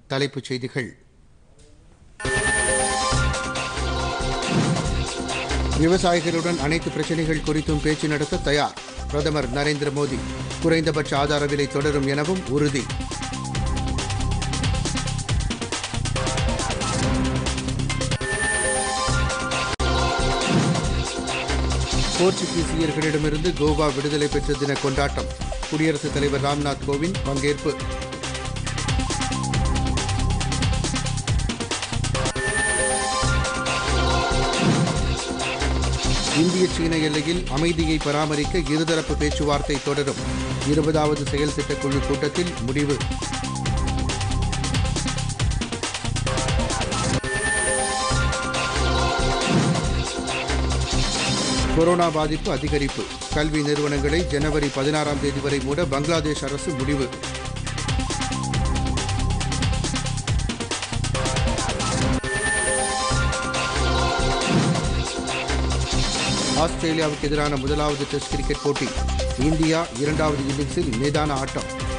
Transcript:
தலைப்புச் செய்திகள் விவசாயிகளுடன் அனைத்து பிரச்சினைகள் குறித்தும் பேச்சு நடத்த தயார் பிரதமர் நரேந்திர மோடி குறைந்தபட்ச ஆதார விலை தொடரும் எனவும் உறுதி போர்ச்சுகீசியர்களிடமிருந்து கோவா விடுதலை பெற்ற தின கொண்டாட்டம் குடியரசுத் தலைவர் ராம்நாத் கோவிந்த் பங்கேற்பு இந்திய சீன எல்லையில் அமைதியை பராமரிக்க இருதரப்பு பேச்சுவார்த்தை தொடரும் இருபதாவது செயல் திட்டக்குழு கூட்டத்தில் முடிவு கொரோனா பாதிப்பு அதிகரிப்பு கல்வி நிறுவனங்களை ஜனவரி பதினாறாம் தேதி வரை மூட பங்களாதேஷ் அரசு முடிவு ஆஸ்திரேலியாவுக்கு எதிரான முதலாவது டெஸ்ட் கிரிக்கெட் போட்டி இந்தியா இரண்டாவது இன்னிங்ஸில் மேதான ஆட்டம்